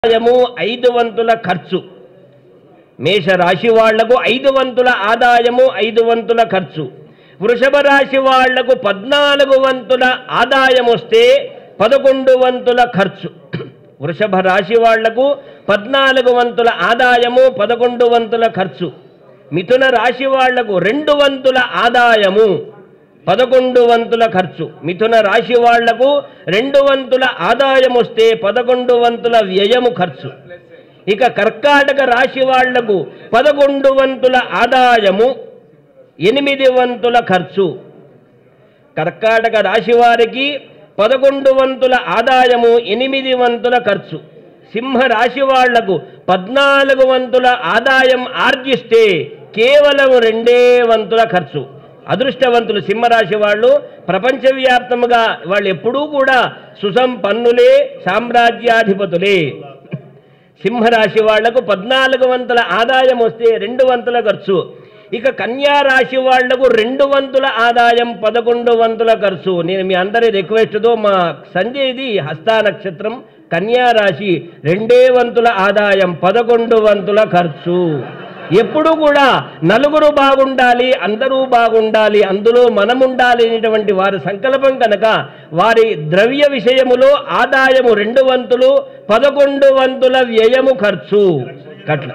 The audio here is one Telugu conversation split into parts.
ఆదాయము ఐదు వంతుల ఖర్చు మేష రాశి వాళ్లకు ఐదు వంతుల ఆదాయము ఐదు వంతుల ఖర్చు వృషభ రాశి వాళ్లకు పద్నాలుగు వంతుల ఆదాయం వస్తే పదకొండు వంతుల ఖర్చు వృషభ రాశి వాళ్లకు పద్నాలుగు వంతుల ఆదాయము పదకొండు వంతుల ఖర్చు మిథున రాశి వాళ్లకు రెండు వంతుల ఆదాయము పదకొండు వంతుల ఖర్చు మిథున రాశి వాళ్లకు రెండు వంతుల ఆదాయం వస్తే పదకొండు వంతుల వ్యయము ఖర్చు ఇక కర్కాటక రాశి వాళ్లకు పదకొండు వంతుల ఆదాయము ఎనిమిది వంతుల ఖర్చు కర్కాటక రాశి వారికి పదకొండు వంతుల ఆదాయము ఎనిమిది వంతుల ఖర్చు సింహ రాశి వాళ్లకు పద్నాలుగు వంతుల ఆదాయం ఆర్జిస్తే కేవలం రెండే వంతుల ఖర్చు అదృష్టవంతులు సింహరాశి వాళ్ళు ప్రపంచవ్యాప్తముగా వాళ్ళు ఎప్పుడూ కూడా సుసంపన్నులే సామ్రాజ్యాధిపతులే సింహరాశి వాళ్లకు పద్నాలుగు వంతుల ఆదాయం వస్తే రెండు వంతుల ఖర్చు ఇక కన్యా రాశి వాళ్లకు రెండు వంతుల ఆదాయం పదకొండు వంతుల ఖర్చు నేను మీ అందరి రిక్వెస్ట్తో మా సంజయ్ది హస్తా నక్షత్రం కన్యా రాశి రెండే వంతుల ఆదాయం పదకొండు వంతుల ఖర్చు ఎప్పుడు కూడా నలుగురు బాగుండాలి అందరూ బాగుండాలి అందులో మనముండాలి అనేటువంటి వారి సంకల్పం కనుక వారి ద్రవ్య విషయములో ఆదాయము రెండు వంతులు పదకొండు వంతుల వ్యయము ఖర్చు కట్ల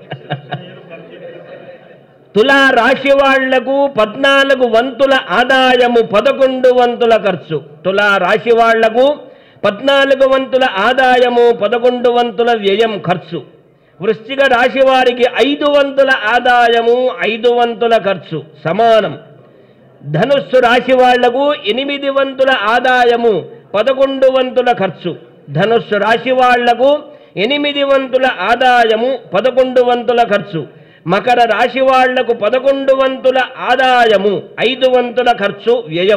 తులా రాశి వాళ్లకు పద్నాలుగు వంతుల ఆదాయము పదకొండు వంతుల ఖర్చు తులా రాశి వాళ్లకు పద్నాలుగు వంతుల ఆదాయము పదకొండు వంతుల వ్యయం ఖర్చు వృశ్చిక రాశి వారికి ఐదు వంతుల ఆదాయము ఐదు వంతుల ఖర్చు సమానం ధనుస్సు రాశి వాళ్లకు ఎనిమిది వంతుల ఆదాయము పదకొండు వంతుల ఖర్చు ధనుస్సు రాశి వాళ్లకు ఎనిమిది వంతుల ఆదాయము పదకొండు వంతుల ఖర్చు మకర రాశి వాళ్లకు పదకొండు వంతుల ఆదాయము ఐదు వంతుల ఖర్చు వ్యయం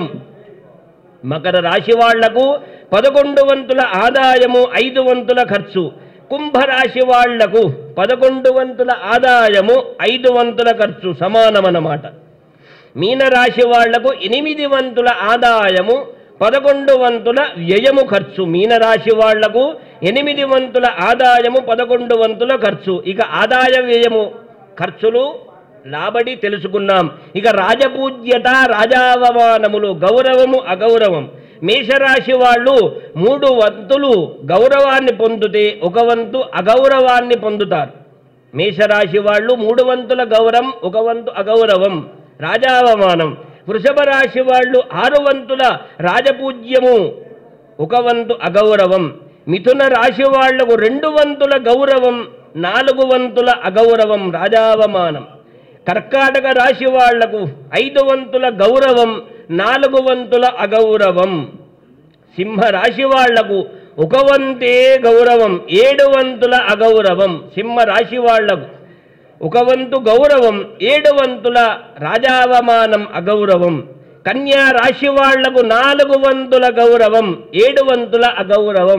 మకర రాశి వాళ్లకు పదకొండు వంతుల ఆదాయము ఐదు వంతుల ఖర్చు కుంభరాశి వాళ్లకు పదకొండు వంతుల ఆదాయము ఐదు వంతుల ఖర్చు సమానమన్నమాట మీనరాశి వాళ్లకు ఎనిమిది వంతుల ఆదాయము పదకొండు వంతుల వ్యయము ఖర్చు మీనరాశి వాళ్లకు ఎనిమిది వంతుల ఆదాయము పదకొండు వంతుల ఖర్చు ఇక ఆదాయ వ్యయము ఖర్చులు లాబడి తెలుసుకున్నాం ఇక రాజపూజ్యత రాజావమానములు గౌరవము అగౌరవం మేషరాశి వాళ్ళు మూడు వంతులు గౌరవాన్ని పొందితే ఒక వంతు అగౌరవాన్ని పొందుతారు మేషరాశి వాళ్ళు మూడు వంతుల గౌరవం ఒక వంతు అగౌరవం రాజావమానం వృషభ రాశి వాళ్ళు ఆరు వంతుల రాజపూజ్యము ఒక వంతు అగౌరవం మిథున రాశి వాళ్లకు రెండు వంతుల గౌరవం నాలుగు వంతుల అగౌరవం రాజావమానం కర్కాటక రాశి వాళ్లకు ఐదు వంతుల గౌరవం నాలుగు వంతుల అగౌరవం సింహ రాశి వాళ్లకు ఒక వంతే గౌరవం ఏడు వంతుల అగౌరవం సింహ రాశి వాళ్లకు ఒక వంతు గౌరవం ఏడు వంతుల రాజావమానం అగౌరవం కన్యా రాశి వాళ్లకు నాలుగు వంతుల గౌరవం ఏడు వంతుల అగౌరవం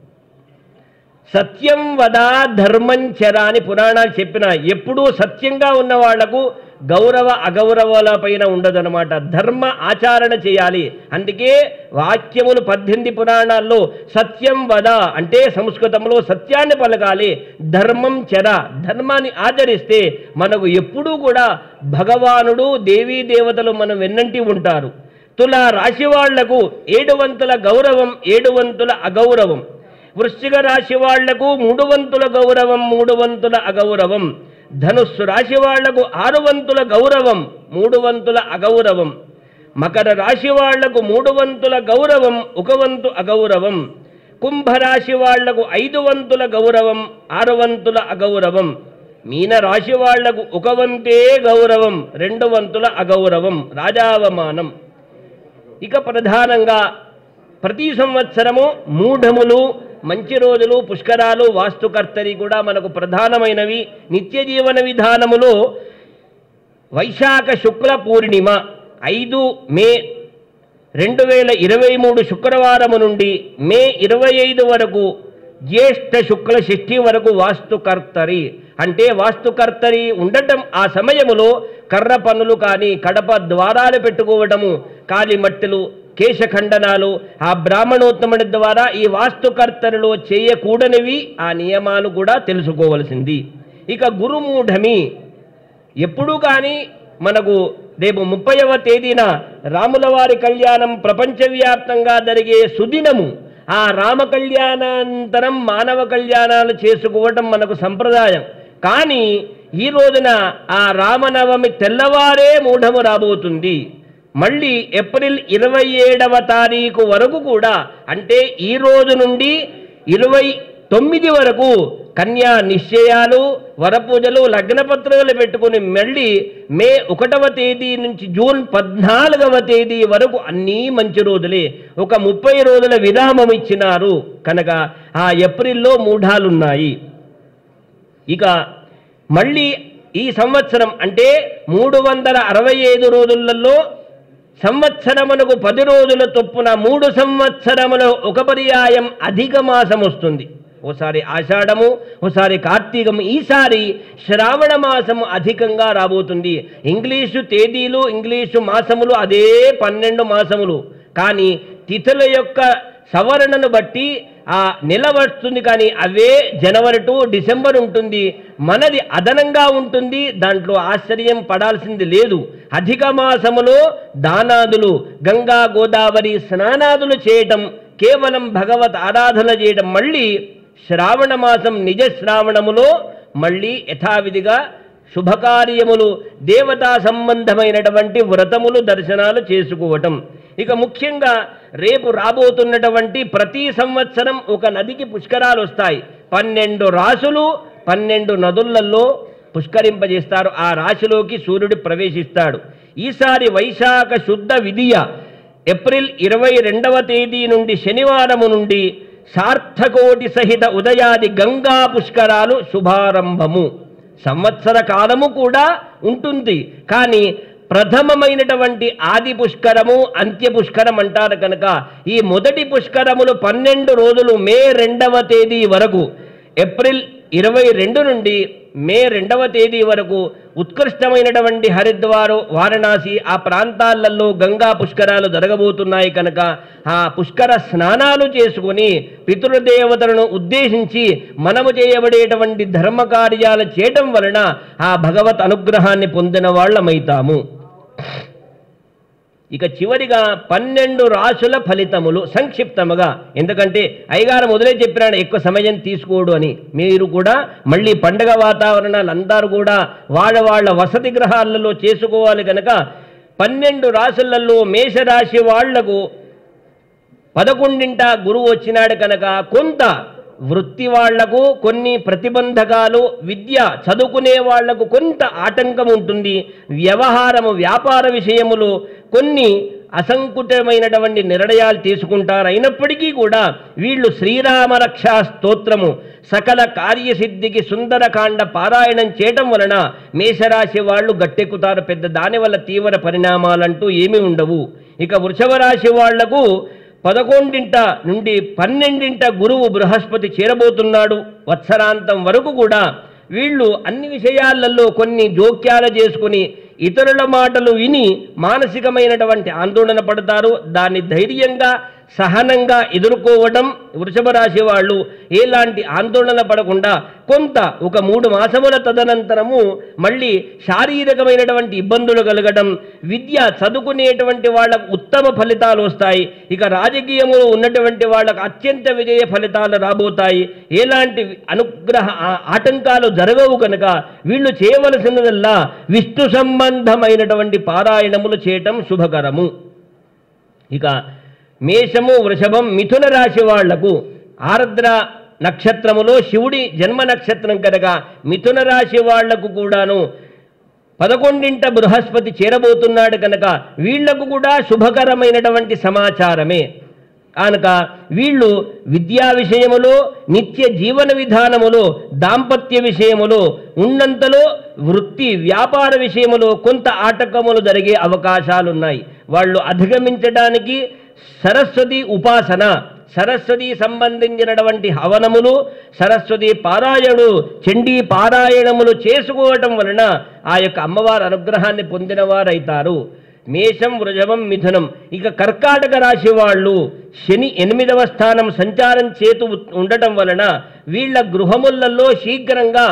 సత్యం వదా ధర్మం చర అని పురాణాలు చెప్పిన ఎప్పుడూ సత్యంగా ఉన్న వాళ్లకు గౌరవ అగౌరవాల పైన ఉండదన్నమాట ధర్మ ఆచరణ చేయాలి అందుకే వాక్యములు పద్దెనిమిది పురాణాల్లో సత్యం వద అంటే సంస్కృతంలో సత్యాన్ని పలకాలి ధర్మం చెర ధర్మాన్ని ఆచరిస్తే మనకు ఎప్పుడూ కూడా భగవానుడు దేవీ దేవతలు మనం వెన్నంటి ఉంటారు తుల రాశి వాళ్లకు ఏడు వంతుల గౌరవం ఏడు వంతుల అగౌరవం వృశ్చిక రాశి వాళ్లకు మూడు వంతుల గౌరవం మూడు వంతుల అగౌరవం ధనుస్సు రాశి వాళ్లకు ఆరు వంతుల గౌరవం మూడు వంతుల అగౌరవం మకర రాశి వాళ్లకు మూడు వంతుల గౌరవం ఒక వంతు అగౌరవం కుంభరాశి వాళ్లకు ఐదు వంతుల గౌరవం ఆరు వంతుల అగౌరవం మీన రాశి వాళ్లకు ఒక వంతే గౌరవం రెండు వంతుల అగౌరవం రాజావమానం ఇక ప్రధానంగా ప్రతి సంవత్సరము మూఢములు మంచి రోజులు పుష్కరాలు వాస్తుకర్తరి కూడా మనకు ప్రధానమైనవి నిత్య జీవన విధానములో వైశాఖ శుక్ల పూర్ణిమ ఐదు మే రెండు వేల ఇరవై మూడు శుక్రవారము నుండి మే ఇరవై ఐదు వరకు జ్యేష్ఠ శుక్ల షష్ఠి వరకు వాస్తుకర్తరి అంటే వాస్తుకర్తరి ఉండటం ఆ సమయములో కర్ర పనులు కానీ కడప ద్వారాలు పెట్టుకోవటము కాలి మట్టెలు కేశఖండనాలు ఆ బ్రాహ్మణోత్తముడి ద్వారా ఈ వాస్తుకర్తలలో చేయకూడనివి ఆ నియమాలు కూడా తెలుసుకోవలసింది ఇక గురుమూఢమి ఎప్పుడూ కానీ మనకు రేపు ముప్పైవ తేదీన రాముల వారి కళ్యాణం ప్రపంచవ్యాప్తంగా జరిగే సుదినము ఆ రామ కళ్యాణానంతరం మానవ కళ్యాణాలు చేసుకోవటం మనకు సంప్రదాయం కానీ ఈ రోజున ఆ రామనవమి తెల్లవారే మూఢము రాబోతుంది మళ్ళీ ఏప్రిల్ ఇరవై ఏడవ తారీఖు వరకు కూడా అంటే ఈ రోజు నుండి ఇరవై తొమ్మిది వరకు కన్యా నిశ్చయాలు వరపూజలు లగ్నపత్రాలు పెట్టుకుని మళ్ళీ మే ఒకటవ తేదీ నుంచి జూన్ పద్నాలుగవ తేదీ వరకు అన్నీ మంచి రోజులే ఒక ముప్పై రోజుల విరామం ఇచ్చినారు కనుక ఆ ఏప్రిల్లో మూఢాలున్నాయి ఇక మళ్ళీ ఈ సంవత్సరం అంటే మూడు వందల అరవై ఐదు రోజులలో సంవత్సరమునకు పది రోజుల చొప్పున మూడు సంవత్సరములు ఒక పర్యాయం అధిక మాసం వస్తుంది ఓసారి ఆషాఢము ఓసారి కార్తీకము ఈసారి శ్రావణ మాసము అధికంగా రాబోతుంది ఇంగ్లీషు తేదీలు ఇంగ్లీషు మాసములు అదే పన్నెండు మాసములు కానీ తిథుల యొక్క సవరణను బట్టి ఆ నెల వస్తుంది కానీ అవే జనవరి టు డిసెంబర్ ఉంటుంది మనది అదనంగా ఉంటుంది దాంట్లో ఆశ్చర్యం పడాల్సింది లేదు అధిక మాసములో దానాదులు గంగా గోదావరి స్నానాదులు చేయటం కేవలం భగవత్ ఆరాధన చేయటం మళ్ళీ శ్రావణ మాసం నిజ శ్రావణములో మళ్ళీ యథావిధిగా శుభకార్యములు దేవతా సంబంధమైనటువంటి వ్రతములు దర్శనాలు చేసుకోవటం ఇక ముఖ్యంగా రేపు రాబోతున్నటువంటి ప్రతి సంవత్సరం ఒక నదికి పుష్కరాలు వస్తాయి పన్నెండు రాసులు పన్నెండు నదులలో పుష్కరింపజేస్తారు ఆ రాశిలోకి సూర్యుడు ప్రవేశిస్తాడు ఈసారి వైశాఖ శుద్ధ విధియ ఏప్రిల్ ఇరవై రెండవ తేదీ నుండి శనివారము నుండి సార్థకోటి సహిత ఉదయాది గంగా పుష్కరాలు శుభారంభము సంవత్సర కాలము కూడా ఉంటుంది కానీ ప్రథమమైనటువంటి ఆది పుష్కరము అంత్య పుష్కరం అంటారు కనుక ఈ మొదటి పుష్కరములు పన్నెండు రోజులు మే రెండవ తేదీ వరకు ఏప్రిల్ ఇరవై రెండు నుండి మే రెండవ తేదీ వరకు ఉత్కృష్టమైనటువంటి హరిద్వారు వారణాసి ఆ ప్రాంతాలలో గంగా పుష్కరాలు జరగబోతున్నాయి కనుక ఆ పుష్కర స్నానాలు చేసుకుని పితృదేవతలను ఉద్దేశించి మనము చేయబడేటువంటి ధర్మ కార్యాలు చేయటం వలన ఆ భగవత్ అనుగ్రహాన్ని పొందిన వాళ్ళమైతాము ఇక చివరిగా పన్నెండు రాసుల ఫలితములు సంక్షిప్తముగా ఎందుకంటే అయ్యగారు మొదలే చెప్పినాడు ఎక్కువ సమయం తీసుకోడు అని మీరు కూడా మళ్ళీ పండగ వాతావరణాలు అందరూ కూడా వాళ్ళ వాళ్ళ వసతి గృహాలలో చేసుకోవాలి కనుక పన్నెండు రాసులలో మేషరాశి వాళ్లకు పదకొండింట గురువు వచ్చినాడు కనుక కొంత వృత్తి వాళ్లకు కొన్ని ప్రతిబంధకాలు విద్య చదువుకునే వాళ్లకు కొంత ఆటంకం ఉంటుంది వ్యవహారము వ్యాపార విషయములు కొన్ని అసంకుటమైనటువంటి నిర్ణయాలు తీసుకుంటారు అయినప్పటికీ కూడా వీళ్ళు శ్రీరామ రక్షా స్తోత్రము సకల కార్యసిద్ధికి సుందరకాండ పారాయణం చేయటం వలన మేషరాశి వాళ్ళు గట్టెక్కుతారు పెద్ద దానివల్ల తీవ్ర పరిణామాలంటూ ఏమీ ఉండవు ఇక వృషభ రాశి వాళ్లకు పదకొండింట నుండి పన్నెండింట గురువు బృహస్పతి చేరబోతున్నాడు వత్సరాంతం వరకు కూడా వీళ్ళు అన్ని విషయాలలో కొన్ని జోక్యాలు చేసుకుని ఇతరుల మాటలు విని మానసికమైనటువంటి ఆందోళన పడతారు దాన్ని ధైర్యంగా సహనంగా ఎదుర్కోవడం వృషభ రాశి వాళ్ళు ఎలాంటి ఆందోళన పడకుండా కొంత ఒక మూడు మాసముల తదనంతరము మళ్ళీ శారీరకమైనటువంటి ఇబ్బందులు కలగడం విద్య చదువుకునేటువంటి వాళ్ళకు ఉత్తమ ఫలితాలు వస్తాయి ఇక రాజకీయములో ఉన్నటువంటి వాళ్ళకు అత్యంత విజయ ఫలితాలు రాబోతాయి ఎలాంటి అనుగ్రహ ఆ- ఆటంకాలు జరగవు కనుక వీళ్ళు చేయవలసినదల్లా విష్ణు సంబంధమైనటువంటి పారాయణములు చేయటం శుభకరము ఇక మేషము వృషభం మిథున రాశి వాళ్లకు ఆర్ద్ర నక్షత్రములో శివుడి జన్మ నక్షత్రం కనుక మిథున రాశి వాళ్లకు కూడాను పదకొండింట బృహస్పతి చేరబోతున్నాడు కనుక వీళ్లకు కూడా శుభకరమైనటువంటి సమాచారమే కనుక వీళ్ళు విద్యా విషయములో నిత్య జీవన విధానములో దాంపత్య విషయములో ఉన్నంతలో వృత్తి వ్యాపార విషయములో కొంత ఆటంకములు జరిగే అవకాశాలున్నాయి వాళ్ళు అధిగమించడానికి సరస్వతి ఉపాసన సరస్వతి సంబంధించినటువంటి హవనములు సరస్వతి పారాయణుడు చండీ పారాయణములు చేసుకోవటం వలన ఆ యొక్క అమ్మవారి అనుగ్రహాన్ని పొందిన వారైతారు మేషం వృజవం మిథునం ఇక కర్కాటక రాశి వాళ్ళు శని ఎనిమిదవ స్థానం సంచారం చేతు ఉండటం వలన వీళ్ళ గృహములలో శీఘ్రంగా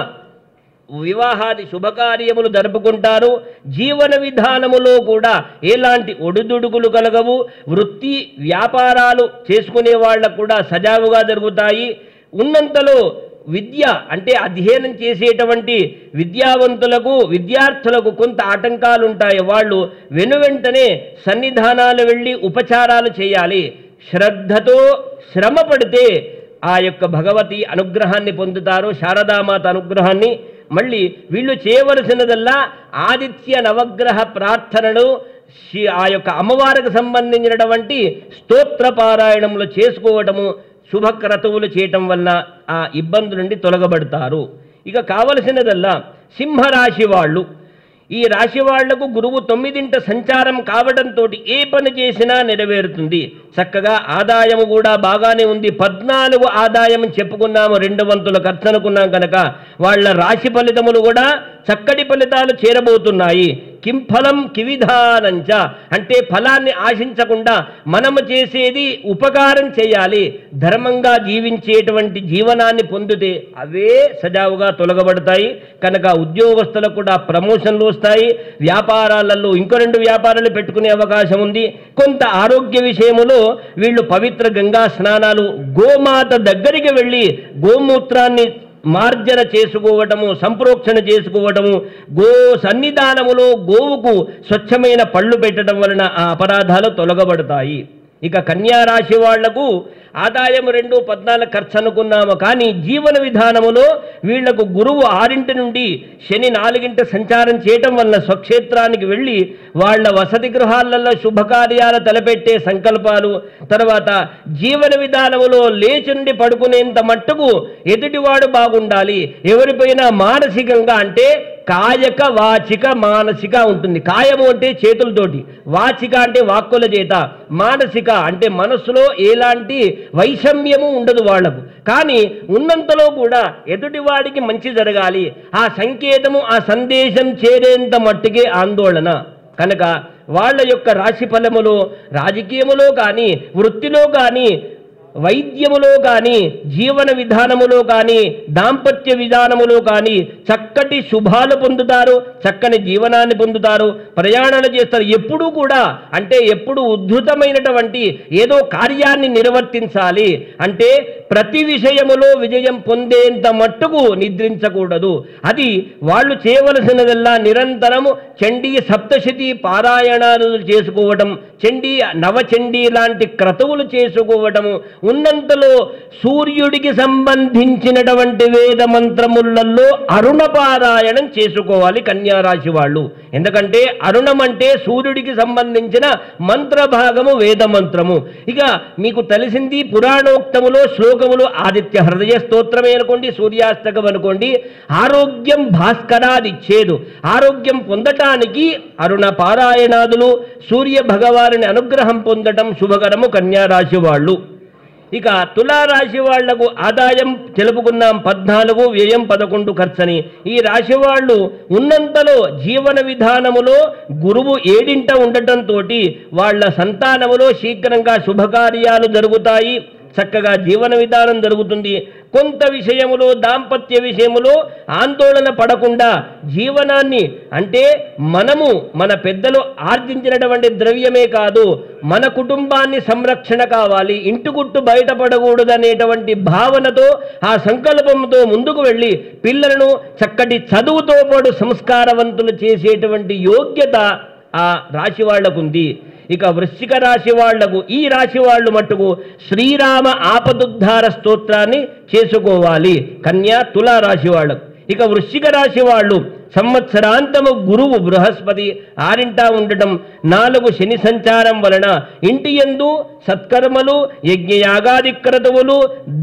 వివాహాది శుభకార్యములు జరుపుకుంటారు జీవన విధానములో కూడా ఎలాంటి ఒడిదుడుకులు కలగవు వృత్తి వ్యాపారాలు చేసుకునే వాళ్ళకు కూడా సజావుగా జరుగుతాయి ఉన్నంతలో విద్య అంటే అధ్యయనం చేసేటువంటి విద్యావంతులకు విద్యార్థులకు కొంత ఆటంకాలు ఉంటాయి వాళ్ళు వెనువెంటనే సన్నిధానాలు వెళ్ళి ఉపచారాలు చేయాలి శ్రద్ధతో శ్రమ పడితే ఆ యొక్క భగవతి అనుగ్రహాన్ని పొందుతారు శారదామాత అనుగ్రహాన్ని మళ్ళీ వీళ్ళు చేయవలసినదల్లా ఆదిత్య నవగ్రహ ప్రార్థనలు శి- ఆ యొక్క అమ్మవారికి సంబంధించినటువంటి స్తోత్ర పారాయణములు చేసుకోవటము శుభక్రతువులు చేయటం వల్ల ఆ ఇబ్బందుల నుండి తొలగబడతారు ఇక కావలసినదల్లా సింహరాశి వాళ్ళు ఈ రాశి వాళ్లకు గురువు తొమ్మిదింట సంచారం కావడంతో ఏ పని చేసినా నెరవేరుతుంది చక్కగా ఆదాయము కూడా బాగానే ఉంది పద్నాలుగు ఆదాయం చెప్పుకున్నాము రెండు వంతుల ఖర్చు అనుకున్నాం కనుక వాళ్ళ రాశి ఫలితములు కూడా చక్కటి ఫలితాలు చేరబోతున్నాయి కిం ఫలం కివిధానంచ అంటే ఫలాన్ని ఆశించకుండా మనము చేసేది ఉపకారం చేయాలి ధర్మంగా జీవించేటువంటి జీవనాన్ని పొందితే అవే సజావుగా తొలగబడతాయి కనుక ఉద్యోగస్తులకు కూడా ప్రమోషన్లు వస్తాయి వ్యాపారాలలో ఇంకో రెండు వ్యాపారాలు పెట్టుకునే అవకాశం ఉంది కొంత ఆరోగ్య విషయములో వీళ్ళు పవిత్ర గంగా స్నానాలు గోమాత దగ్గరికి వెళ్ళి గోమూత్రాన్ని మార్జన చేసుకోవటము సంప్రోక్షణ చేసుకోవటము గో సన్నిధానములో గోవుకు స్వచ్ఛమైన పళ్ళు పెట్టడం వలన ఆ అపరాధాలు తొలగబడతాయి ఇక కన్యా రాశి వాళ్లకు ఆదాయం రెండు పద్నాలుగు ఖర్చు అనుకున్నాము కానీ జీవన విధానములో వీళ్లకు గురువు ఆరింటి నుండి శని నాలుగింట సంచారం చేయటం వల్ల స్వక్షేత్రానికి వెళ్ళి వాళ్ళ వసతి గృహాలలో శుభకార్యాలు తలపెట్టే సంకల్పాలు తర్వాత జీవన విధానములో లేచుండి పడుకునేంత మట్టుకు ఎదుటివాడు బాగుండాలి ఎవరిపైనా మానసికంగా అంటే కాయక వాచిక మానసిక ఉంటుంది కాయము అంటే చేతులతోటి వాచిక అంటే వాక్కుల చేత మానసిక అంటే మనస్సులో ఎలాంటి వైషమ్యము ఉండదు వాళ్లకు కానీ ఉన్నంతలో కూడా ఎదుటివాడికి మంచి జరగాలి ఆ సంకేతము ఆ సందేశం చేరేంత మట్టుకే ఆందోళన కనుక వాళ్ళ యొక్క రాశి ఫలములో రాజకీయములో కానీ వృత్తిలో కానీ వైద్యములో కానీ జీవన విధానములో కానీ దాంపత్య విధానములో కానీ చక్కటి శుభాలు పొందుతారు చక్కని జీవనాన్ని పొందుతారు ప్రయాణాలు చేస్తారు ఎప్పుడూ కూడా అంటే ఎప్పుడు ఉద్ధృతమైనటువంటి ఏదో కార్యాన్ని నిర్వర్తించాలి అంటే ప్రతి విషయములో విజయం పొందేంత మట్టుకు నిద్రించకూడదు అది వాళ్ళు చేయవలసినదల్లా నిరంతరము చండీ సప్తశతి పారాయణాలు చేసుకోవటం చండీ నవచండీ లాంటి క్రతువులు చేసుకోవటము ఉన్నంతలో సూర్యుడికి సంబంధించినటువంటి వేద మంత్రములలో అరుణ పారాయణం చేసుకోవాలి కన్యారాశి వాళ్ళు ఎందుకంటే అరుణం అంటే సూర్యుడికి సంబంధించిన మంత్ర భాగము వేద మంత్రము ఇక మీకు తెలిసింది పురాణోక్తములో శ్లోకములు ఆదిత్య హృదయ స్తోత్రమే అనుకోండి సూర్యాస్తకం అనుకోండి ఆరోగ్యం భాస్కరాదిచ్చేదు ఆరోగ్యం పొందటానికి అరుణ పారాయణాదులు సూర్య భగవాని అనుగ్రహం పొందటం శుభకరము కన్యారాశి వాళ్ళు ఇక తులారాశి వాళ్లకు ఆదాయం తెలుపుకున్నాం పద్నాలుగు వ్యయం పదకొండు ఖర్చని ఈ రాశి వాళ్ళు ఉన్నంతలో జీవన విధానములో గురువు ఏడింట ఉండటంతో వాళ్ళ సంతానములో శీఘ్రంగా శుభకార్యాలు జరుగుతాయి చక్కగా జీవన విధానం జరుగుతుంది కొంత విషయములో దాంపత్య విషయములో ఆందోళన పడకుండా జీవనాన్ని అంటే మనము మన పెద్దలు ఆర్జించినటువంటి ద్రవ్యమే కాదు మన కుటుంబాన్ని సంరక్షణ కావాలి ఇంటి గుట్టు బయటపడకూడదనేటువంటి భావనతో ఆ సంకల్పంతో ముందుకు వెళ్ళి పిల్లలను చక్కటి చదువుతో పాటు సంస్కారవంతులు చేసేటువంటి యోగ్యత ఆ రాశి వాళ్లకుంది ఇక వృశ్చిక రాశి వాళ్లకు ఈ రాశి వాళ్ళు మట్టుకు శ్రీరామ ఆపదుద్ధార స్తోత్రాన్ని చేసుకోవాలి కన్యా తులా రాశి వాళ్ళకు ఇక వృశ్చిక రాశి వాళ్ళు సంవత్సరాంతము గురువు బృహస్పతి ఆరింటా ఉండటం నాలుగు శని సంచారం వలన ఇంటి యందు సత్కర్మలు యజ్ఞయాగాది క్రతువులు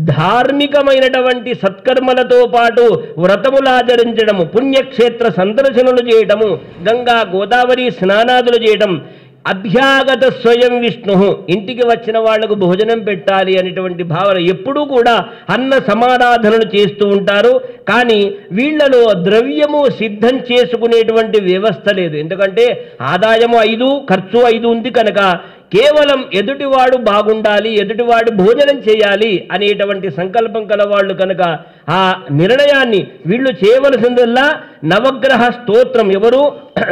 ధార్మికమైనటువంటి సత్కర్మలతో పాటు వ్రతములాచరించడము పుణ్యక్షేత్ర సందర్శనలు చేయటము గంగా గోదావరి స్నానాదులు చేయటం అభ్యాగత స్వయం విష్ణు ఇంటికి వచ్చిన వాళ్లకు భోజనం పెట్టాలి అనేటువంటి భావన ఎప్పుడూ కూడా అన్న సమారాధనలు చేస్తూ ఉంటారు కానీ వీళ్ళలో ద్రవ్యము సిద్ధం చేసుకునేటువంటి వ్యవస్థ లేదు ఎందుకంటే ఆదాయము ఐదు ఖర్చు ఐదు ఉంది కనుక కేవలం ఎదుటివాడు బాగుండాలి ఎదుటివాడు భోజనం చేయాలి అనేటువంటి సంకల్పం కలవాళ్ళు కనుక ఆ నిర్ణయాన్ని వీళ్ళు చేయవలసిందల్లా నవగ్రహ స్తోత్రం ఎవరు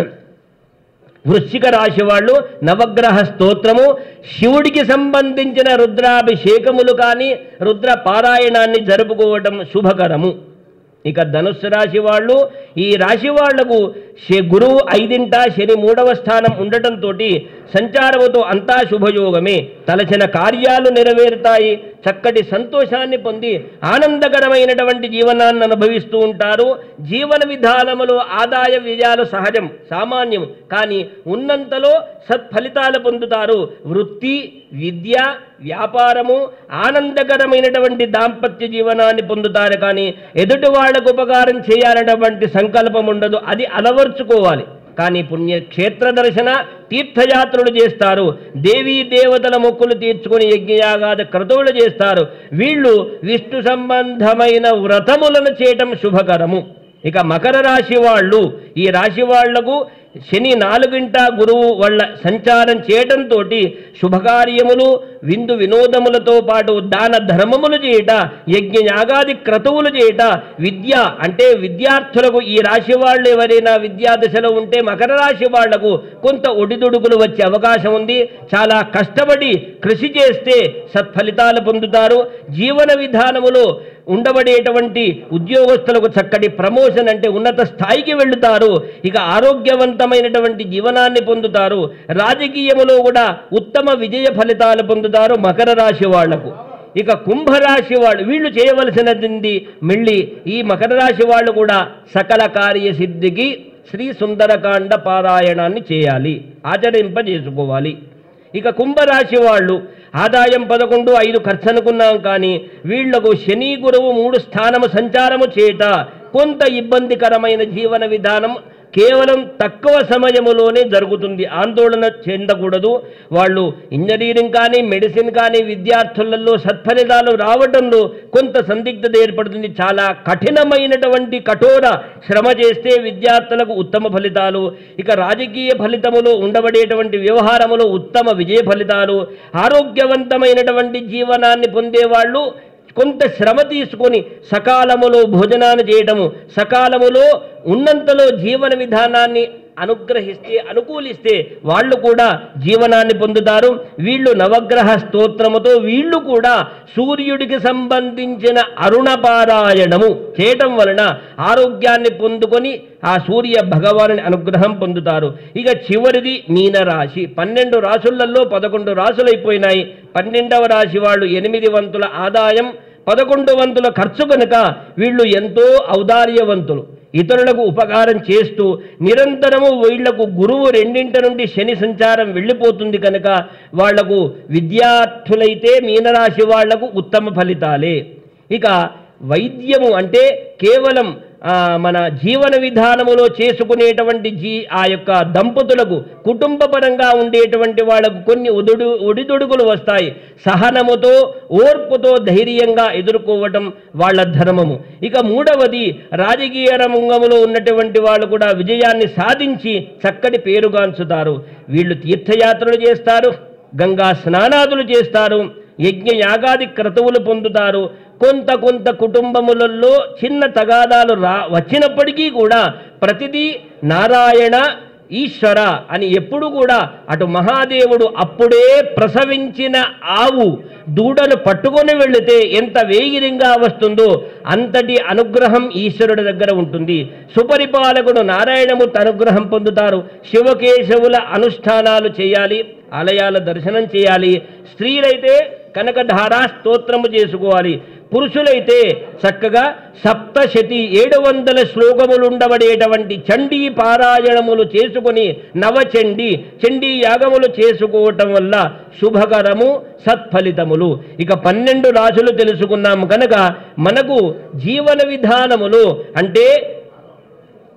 వృశ్చిక రాశి వాళ్ళు నవగ్రహ స్తోత్రము శివుడికి సంబంధించిన రుద్రాభిషేకములు కానీ రుద్ర పారాయణాన్ని జరుపుకోవటం శుభకరము ఇక ధనుస్సు రాశి వాళ్ళు ఈ రాశి వాళ్లకు శ- గురువు ఐదింట శని మూడవ స్థానం ఉండటంతో సంచారముతో అంతా శుభయోగమే తలచిన కార్యాలు నెరవేరుతాయి చక్కటి సంతోషాన్ని పొంది ఆనందకరమైనటువంటి జీవనాన్ని అనుభవిస్తూ ఉంటారు జీవన విధానములో ఆదాయ వ్యయాలు సహజం సామాన్యం కానీ ఉన్నంతలో సత్ఫలితాలు పొందుతారు వృత్తి విద్య వ్యాపారము ఆనందకరమైనటువంటి దాంపత్య జీవనాన్ని పొందుతారు కానీ ఎదుటి వాళ్లకు ఉపకారం చేయాలనేటువంటి సంకల్పం ఉండదు అది అలవర్చుకోవాలి కానీ పుణ్యక్షేత్ర దర్శన తీర్థయాత్రలు చేస్తారు దేవీ దేవతల మొక్కులు తీర్చుకొని యజ్ఞయాగాద క్రతువులు చేస్తారు వీళ్ళు విష్ణు సంబంధమైన వ్రతములను చేయటం శుభకరము ఇక మకర రాశి వాళ్ళు ఈ రాశి వాళ్లకు శని నాలుగింట గురువు వాళ్ళ సంచారం చేయటంతో శుభకార్యములు విందు వినోదములతో పాటు దాన ధర్మములు చేయట యజ్ఞ యాగాది క్రతువులు చేయట విద్య అంటే విద్యార్థులకు ఈ రాశి వాళ్ళు ఎవరైనా విద్యా దశలో ఉంటే మకర రాశి వాళ్లకు కొంత ఒడిదుడుకులు వచ్చే అవకాశం ఉంది చాలా కష్టపడి కృషి చేస్తే సత్ఫలితాలు పొందుతారు జీవన విధానములో ఉండబడేటువంటి ఉద్యోగస్తులకు చక్కటి ప్రమోషన్ అంటే ఉన్నత స్థాయికి వెళ్తారు ఇక ఆరోగ్యవంతమైనటువంటి జీవనాన్ని పొందుతారు రాజకీయములో కూడా ఉత్తమ విజయ ఫలితాలు పొందుతారు మకర రాశి వాళ్లకు ఇక కుంభరాశి వాళ్ళు వీళ్ళు చేయవలసినది మళ్ళీ ఈ మకర రాశి వాళ్ళు కూడా సకల కార్యసిద్ధికి శ్రీ సుందరకాండ పారాయణాన్ని చేయాలి ఆచరింపజేసుకోవాలి ఇక కుంభరాశి వాళ్ళు ఆదాయం పదకొండు ఐదు ఖర్చు అనుకున్నాం కానీ వీళ్లకు శని గురువు మూడు స్థానము సంచారము చేట కొంత ఇబ్బందికరమైన జీవన విధానం కేవలం తక్కువ సమయములోనే జరుగుతుంది ఆందోళన చెందకూడదు వాళ్ళు ఇంజనీరింగ్ కానీ మెడిసిన్ కానీ విద్యార్థులలో సత్ఫలితాలు రావడంలో కొంత సందిగ్ధత ఏర్పడుతుంది చాలా కఠినమైనటువంటి కఠోర శ్రమ చేస్తే విద్యార్థులకు ఉత్తమ ఫలితాలు ఇక రాజకీయ ఫలితములో ఉండబడేటువంటి వ్యవహారములో ఉత్తమ విజయ ఫలితాలు ఆరోగ్యవంతమైనటువంటి జీవనాన్ని పొందేవాళ్ళు కొంత శ్రమ తీసుకొని సకాలములో భోజనాన్ని చేయటము సకాలములో ఉన్నంతలో జీవన విధానాన్ని అనుగ్రహిస్తే అనుకూలిస్తే వాళ్ళు కూడా జీవనాన్ని పొందుతారు వీళ్ళు నవగ్రహ స్తోత్రముతో వీళ్ళు కూడా సూర్యుడికి సంబంధించిన అరుణపారాయణము చేయటం వలన ఆరోగ్యాన్ని పొందుకొని ఆ సూర్య భగవానుని అనుగ్రహం పొందుతారు ఇక చివరిది మీనరాశి పన్నెండు రాసులలో పదకొండు రాసులైపోయినాయి పన్నెండవ రాశి వాళ్ళు ఎనిమిది వంతుల ఆదాయం పదకొండు వంతుల ఖర్చు కనుక వీళ్ళు ఎంతో ఔదార్యవంతులు ఇతరులకు ఉపకారం చేస్తూ నిరంతరము వీళ్లకు గురువు రెండింట నుండి శని సంచారం వెళ్ళిపోతుంది కనుక వాళ్లకు విద్యార్థులైతే మీనరాశి వాళ్లకు ఉత్తమ ఫలితాలే ఇక వైద్యము అంటే కేవలం ఆ, మన జీవన విధానములో చేసుకునేటువంటి జీ ఆ యొక్క దంపతులకు కుటుంబపరంగా ఉండేటువంటి వాళ్ళకు కొన్ని ఒదుడు ఒడిదుడుకులు వస్తాయి సహనముతో ఓర్పుతో ధైర్యంగా ఎదుర్కోవటం వాళ్ళ ధర్మము ఇక మూడవది రాజకీయ రంగంలో ఉన్నటువంటి వాళ్ళు కూడా విజయాన్ని సాధించి చక్కటి పేరుగాంచుతారు వీళ్ళు తీర్థయాత్రలు చేస్తారు గంగా స్నానాదులు చేస్తారు యజ్ఞ యాగాది క్రతువులు పొందుతారు కొంత కొంత కుటుంబములలో చిన్న తగాదాలు రా వచ్చినప్పటికీ కూడా ప్రతిదీ నారాయణ ఈశ్వర అని ఎప్పుడు కూడా అటు మహాదేవుడు అప్పుడే ప్రసవించిన ఆవు దూడను పట్టుకొని వెళితే ఎంత వేగిరంగా వస్తుందో అంతటి అనుగ్రహం ఈశ్వరుడి దగ్గర ఉంటుంది సుపరిపాలకుడు నారాయణమూర్తి అనుగ్రహం పొందుతారు శివకేశవుల అనుష్ఠానాలు చేయాలి ఆలయాల దర్శనం చేయాలి స్త్రీలైతే కనకధారా స్తోత్రము చేసుకోవాలి పురుషులైతే చక్కగా సప్తశతి ఏడు వందల శ్లోకములుండబడేటువంటి చండీ పారాయణములు చేసుకొని నవచండి చండీ యాగములు చేసుకోవటం వల్ల శుభకరము సత్ఫలితములు ఇక పన్నెండు రాశులు తెలుసుకున్నాము కనుక మనకు జీవన విధానములు అంటే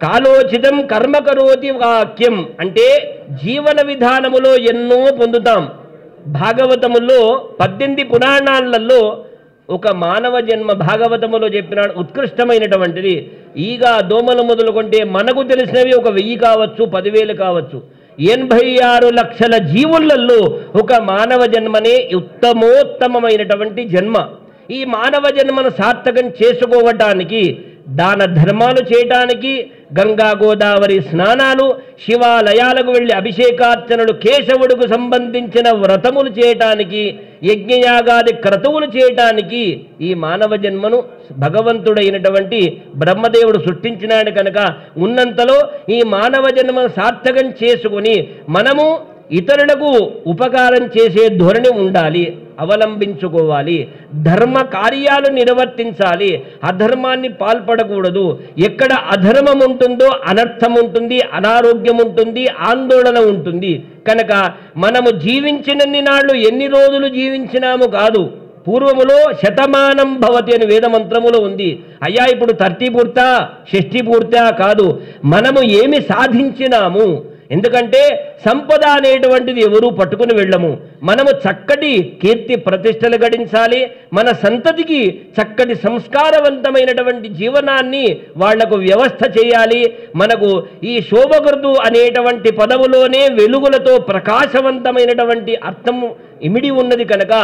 కాలోచితం కర్మ కరోతి వాక్యం అంటే జీవన విధానములో ఎన్నో పొందుతాం భాగవతములో పద్దెనిమిది పురాణాలలో ఒక మానవ జన్మ భాగవతములో చెప్పినాడు ఉత్కృష్టమైనటువంటిది ఈగ దోమలు మొదలుకుంటే మనకు తెలిసినవి ఒక వెయ్యి కావచ్చు పదివేలు కావచ్చు ఎనభై ఆరు లక్షల జీవులలో ఒక మానవ జన్మనే ఉత్తమోత్తమమైనటువంటి జన్మ ఈ మానవ జన్మను సార్థకం చేసుకోవటానికి దాన ధర్మాలు చేయటానికి గంగా గోదావరి స్నానాలు శివాలయాలకు వెళ్ళి అభిషేకార్చనలు కేశవుడికి సంబంధించిన వ్రతములు చేయటానికి యజ్ఞయాగాది క్రతువులు చేయటానికి ఈ మానవ జన్మను భగవంతుడైనటువంటి బ్రహ్మదేవుడు సృష్టించినాడు కనుక ఉన్నంతలో ఈ మానవ జన్మను సార్థకం చేసుకుని మనము ఇతరులకు ఉపకారం చేసే ధోరణి ఉండాలి అవలంబించుకోవాలి ధర్మ కార్యాలు నిర్వర్తించాలి అధర్మాన్ని పాల్పడకూడదు ఎక్కడ అధర్మం ఉంటుందో అనర్థం ఉంటుంది అనారోగ్యం ఉంటుంది ఆందోళన ఉంటుంది కనుక మనము జీవించినన్ని నాళ్ళు ఎన్ని రోజులు జీవించినాము కాదు పూర్వములో శతమానం భవతి అని వేదమంత్రములో ఉంది అయ్యా ఇప్పుడు థర్టీ పూర్తా షష్ఠి పూర్తా కాదు మనము ఏమి సాధించినాము ఎందుకంటే సంపద అనేటువంటిది ఎవరూ పట్టుకుని వెళ్ళము మనము చక్కటి కీర్తి ప్రతిష్టలు గడించాలి మన సంతతికి చక్కటి సంస్కారవంతమైనటువంటి జీవనాన్ని వాళ్లకు వ్యవస్థ చేయాలి మనకు ఈ శోభకృతు అనేటువంటి పదవులోనే వెలుగులతో ప్రకాశవంతమైనటువంటి అర్థము ఇమిడి ఉన్నది కనుక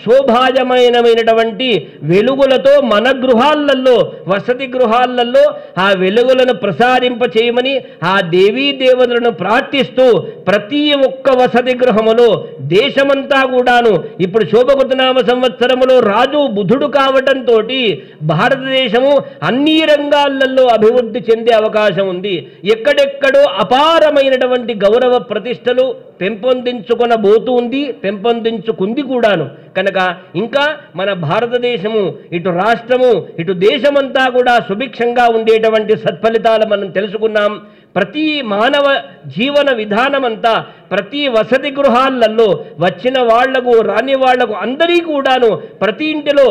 శోభాయమైనటువంటి వెలుగులతో మన గృహాలలో వసతి గృహాలలో ఆ వెలుగులను ప్రసారింప చేయమని ఆ దేవీ దేవతలను ప్రార్థిస్తూ ప్రతి ఒక్క వసతి గృహములో దేశమంతా కూడాను ఇప్పుడు శోభకృతనామ సంవత్సరములో రాజు బుధుడు కావటంతో భారతదేశము అన్ని రంగాలలో అభివృద్ధి చెందే అవకాశం ఉంది ఎక్కడెక్కడో అపారమైనటువంటి గౌరవ ప్రతిష్టలు పెంపొందించుకొనబోతూ ఉంది పెంపొందించుకుంది కూడాను కనుక ఇంకా మన భారతదేశము ఇటు రాష్ట్రము ఇటు దేశమంతా కూడా సుభిక్షంగా ఉండేటువంటి సత్ఫలితాలు మనం తెలుసుకున్నాం ప్రతి మానవ జీవన విధానమంతా ప్రతి వసతి గృహాలలో వచ్చిన వాళ్లకు రాని వాళ్లకు అందరికీ కూడాను ప్రతి ఇంటిలో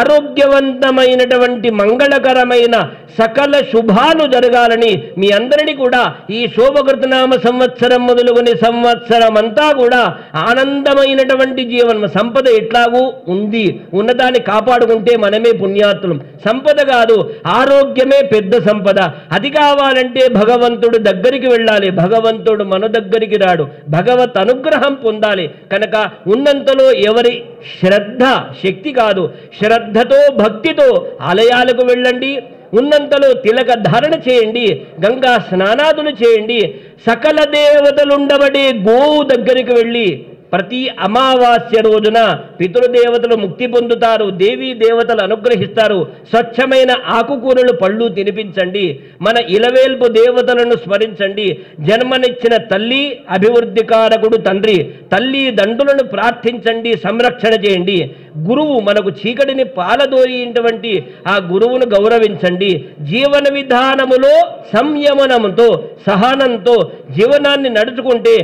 ఆరోగ్యవంతమైనటువంటి మంగళకరమైన సకల శుభాలు జరగాలని మీ అందరినీ కూడా ఈ శోభకృతనామ సంవత్సరం మొదలుకొని సంవత్సరం అంతా కూడా ఆనందమైనటువంటి జీవనం సంపద ఎట్లాగూ ఉంది ఉన్నదాన్ని కాపాడుకుంటే మనమే పుణ్యాత్తులం సంపద కాదు ఆరోగ్యమే పెద్ద సంపద అది కావాలంటే భగవంతుడు దగ్గరికి వెళ్ళాలి భగవంతుడు మన దగ్గరికి రాడు భగవత్ అనుగ్రహం పొందాలి కనుక ఉన్నంతలో ఎవరి శ్రద్ధ శక్తి కాదు శ్రద్ధతో భక్తితో ఆలయాలకు వెళ్ళండి ఉన్నంతలో తిలక ధారణ చేయండి గంగా స్నానాదులు చేయండి సకల దేవతలుండబడే గోవు దగ్గరికి వెళ్ళి ప్రతి అమావాస్య రోజున పితృదేవతలు ముక్తి పొందుతారు దేవీ దేవతలు అనుగ్రహిస్తారు స్వచ్ఛమైన ఆకుకూరలు పళ్ళు తినిపించండి మన ఇలవేల్పు దేవతలను స్మరించండి జన్మనిచ్చిన తల్లి అభివృద్ధి కారకుడు తండ్రి తల్లి దండులను ప్రార్థించండి సంరక్షణ చేయండి గురువు మనకు చీకటిని పాలదోరినటువంటి ఆ గురువును గౌరవించండి జీవన విధానములో సంయమనముతో సహనంతో జీవనాన్ని నడుచుకుంటే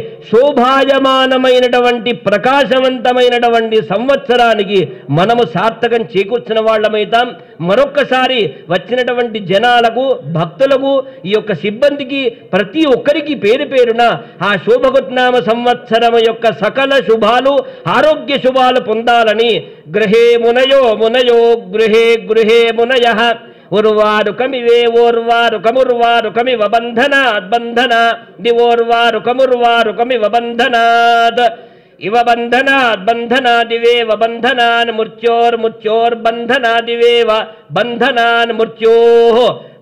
శోభాయమానమైనటువంటి ప్రకాశవంతమైనటువంటి సంవత్సరానికి మనము సార్థకం చేకూర్చిన వాళ్ళమైతాం మరొక్కసారి వచ్చినటువంటి జనాలకు భక్తులకు ఈ యొక్క సిబ్బందికి ప్రతి ఒక్కరికి పేరు పేరున ఆ శోభగుత్నామ సంవత్సరం యొక్క సకల శుభాలు ఆరోగ్య శుభాలు పొందాలని గృహే మునయో మునయో గృహే గృహే మునయ ఉర్వారుకమివే ఓర్వారుకముర్వారుకమివ బంధనాత్ బంధన దివోర్వారుకముర్వారుకమివ బంధనాత్ ఇవ బంధనాత్ బంధనాదివేవ బంధనాన్ మృత్యోర్మృత్యోర్బంధనాదివేవ బంధనాన్ మృత్యోః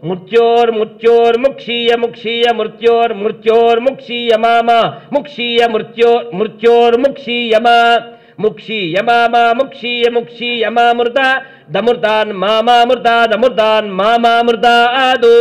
మృత్యోర్మృత్యోర్ముక్షీయ ముక్షీయ మృత్యోర్మృత్యోర్ముక్షీయ మామ ముక్షీయ మృత్యో మృత్యోర్ముక్షీయమా ముక్షీయ మామా ముక్షీయ ముక్షీయ మామృత దమృతాన్ మామామృతాదమృతాన్ మామామృతాదు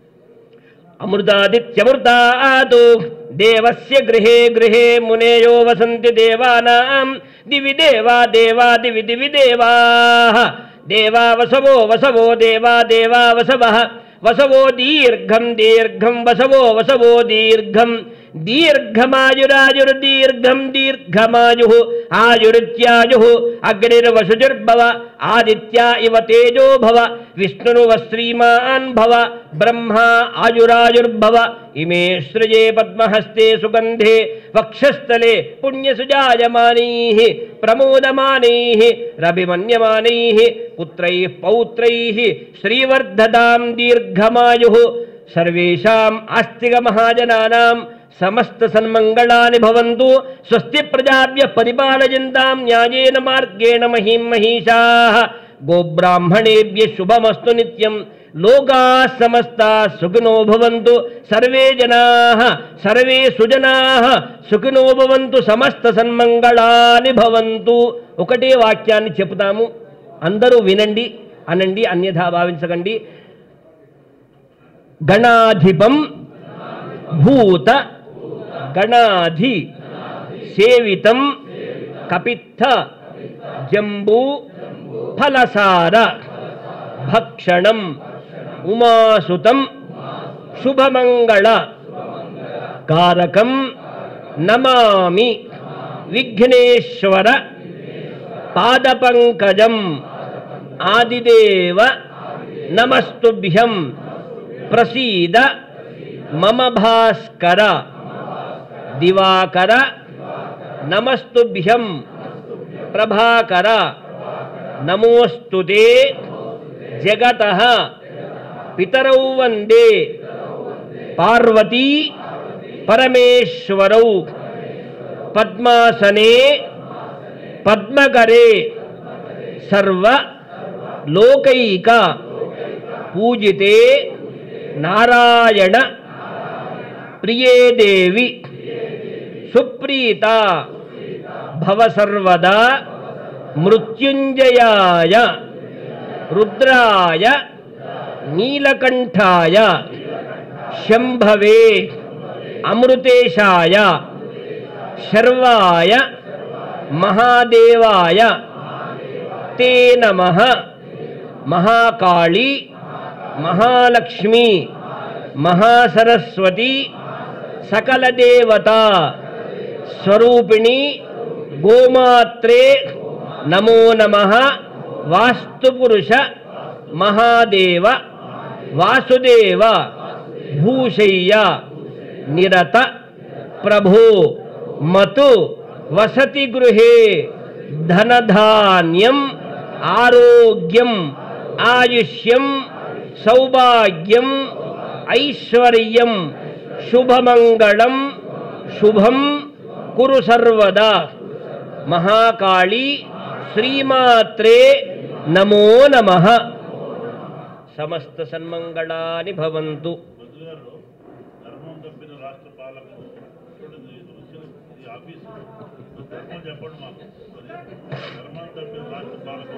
అమృతాదిత్యమృతాదు దేవస్య గృహే గృహే మునేయో వసంతి దేవానాం దివి దేవా దేవా దివి దివి దేవా దేవా వసవో వసవో దేవా దేవా వసవ వసవో దీర్ఘం దీర్ఘం వసవో వసవో దీర్ఘం దీర్ఘమాయురాయుర్దీర్ఘం దీర్ఘమాయు ఆయురిత్యాయు అగ్నిర్వసుజుర్భవ ఆదిత్యా ఇవ తేజో భవ విష్ణురువ శ్రీమాన్ భవ బ్రహ్మా ఆయురాయుర్భవ ఇమే సృజే పద్మహస్తే సుగంధే వక్షస్థలే పుణ్యసుజాయమానై ప్రమోదమానై రభిమన్యమానై పుత్రై పౌత్రై శ్రీవర్ధదాం దీర్ఘమాయు సర్వేషాం ఆస్తికమహాజనానాం సమస్త సన్మంగళాని భవంతు స్వస్తి ప్రజాభ్య పరిపాలయంతాం న్యాయేన మార్గేణ మహిం మహిషా గోబ్రాహ్మణేభ్య శుభమస్తు నిత్యం లోకా సమస్త సుఖినో భవంతు సర్వే జనా సర్వే సుజనా సుఖినో భవంతు సమస్త సన్మంగళాని భవంతు ఒకటే వాక్యాన్ని చెబుతాము అందరూ వినండి అనండి అన్యథా భావించకండి గణాధిపం భూత గణాధి సేవితం కపిత్థ జంబూ ఫలసార భక్షణం ఉమాసుతం శుభమంగళ కారకం నమామి విఘ్నేశ్వర పాదపంకజం ఆదిదేవ నమస్తుభ్యం ప్రసీద మమ భాస్కర దివాకర నమస్తుభ్యం ప్రభాకర నమోస్తుతే జగత పితరౌ వందే పార్వతీ పరమేశ్వరౌ పద్మాసనే పద్మకరే సర్వ లోకైక పూజితే నారాయణ ప్రియే దేవి సుప్రీత భవ సర్వదా మృత్యుంజయాయ రుద్రాయ నీలకంఠాయ శంభవే అమృతేశాయ శర్వాయ మహాదేవాయ తే నమ మహాకాళీ మహాలక్ష్మి మహాసరస్వతి సకల దేవత స్వరూపిణి గోమాత్రే నమో నమ వాస్తుపురుష మహాదేవ వాసుదేవ భూషయ్య నిరత ప్రభో మతు వసతి గృహే ధనధాన్యం ఆరోగ్యం ఆయుష్యం సౌభాగ్యం ఐశ్వర్యం శుభమంగళం శుభం కురు సర్వదా మహాకాళీ శ్రీమాత్రే నమో నమ సమస్త సన్మంగళాని భవంతు గారు ధర్మం తప్పిన రాష్ట్ర పాలకులు చూడండి ఇది వచ్చిన ఈ ఆఫీసు ధర్మం చెప్పండి మాకు మరి ధర్మం తప్పిన రాష్ట్ర పాలకులు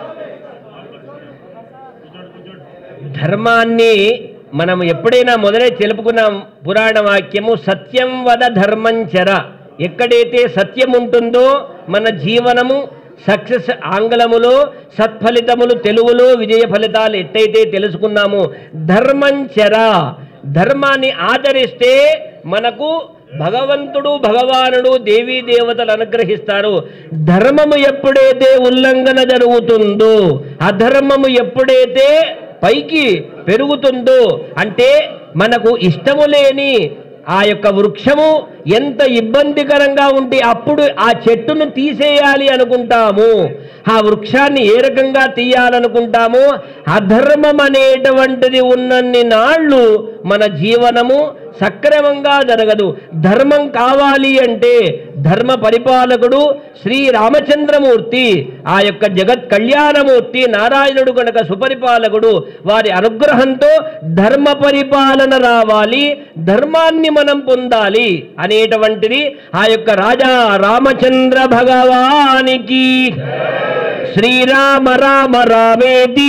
కూర్చోండి కూర్చోండి ధర్మాన్ని మనం ఎప్పుడైనా మొదలే తెలుపుకున్నాం పురాణ వాక్యము సత్యం వద ధర్మంచర ఎక్కడైతే సత్యం ఉంటుందో మన జీవనము సక్సెస్ ఆంగ్లములో సత్ఫలితములు తెలుగులో విజయ ఫలితాలు ఎట్టయితే తెలుసుకున్నామో ధర్మంచర ధర్మాన్ని ఆచరిస్తే మనకు భగవంతుడు భగవానుడు దేవీ దేవతలు అనుగ్రహిస్తారు ధర్మము ఎప్పుడైతే ఉల్లంఘన జరుగుతుందో అధర్మము ఎప్పుడైతే పైకి పెరుగుతుందో అంటే మనకు ఇష్టము లేని ఆ యొక్క వృక్షము ఎంత ఇబ్బందికరంగా ఉంటే అప్పుడు ఆ చెట్టును తీసేయాలి అనుకుంటాము ఆ వృక్షాన్ని ఏ రకంగా తీయాలనుకుంటామో అధర్మం అనేటువంటిది ఉన్నన్ని నాళ్ళు మన జీవనము సక్రమంగా జరగదు ధర్మం కావాలి అంటే ధర్మ పరిపాలకుడు శ్రీ రామచంద్రమూర్తి ఆ యొక్క జగత్ కళ్యాణమూర్తి నారాయణుడు కనుక సుపరిపాలకుడు వారి అనుగ్రహంతో ధర్మ పరిపాలన రావాలి ధర్మాన్ని మనం పొందాలి అనేటువంటిది ఆ యొక్క రాజా రామచంద్ర భగవానికి శ్రీరామ రామ రామేతి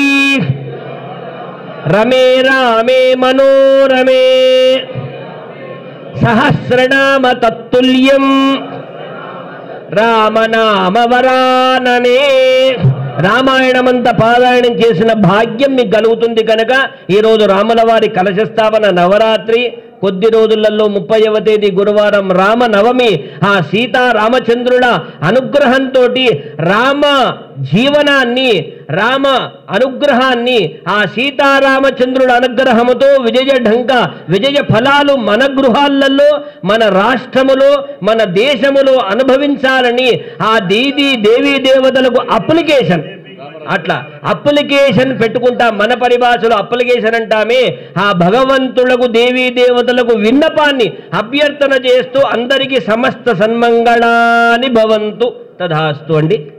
రమే రామే మనోరమే సహస్రనామ తత్తుల్యం రామనామ వరాననే రామాయణమంత పారాయణం చేసిన భాగ్యం మీకు కలుగుతుంది కనుక ఈరోజు రాముల వారి కలశస్థాపన నవరాత్రి కొద్ది రోజులలో ముప్పైవ తేదీ గురువారం రామ నవమి ఆ సీతా రామచంద్రుల అనుగ్రహంతో రామ జీవనాన్ని రామ అనుగ్రహాన్ని ఆ సీతారామచంద్రుల అనుగ్రహముతో విజయ ఢంక విజయ ఫలాలు మన గృహాలలో మన రాష్ట్రములో మన దేశములో అనుభవించాలని ఆ దేదీ దేవీ దేవతలకు అప్లికేషన్ అట్లా అప్లికేషన్ పెట్టుకుంటా మన పరిభాషలో అప్లికేషన్ అంటామే ఆ భగవంతులకు దేవీ దేవతలకు విన్నపాన్ని అభ్యర్థన చేస్తూ అందరికీ సమస్త సన్మంగళాని భవంతు తధాస్తు అండి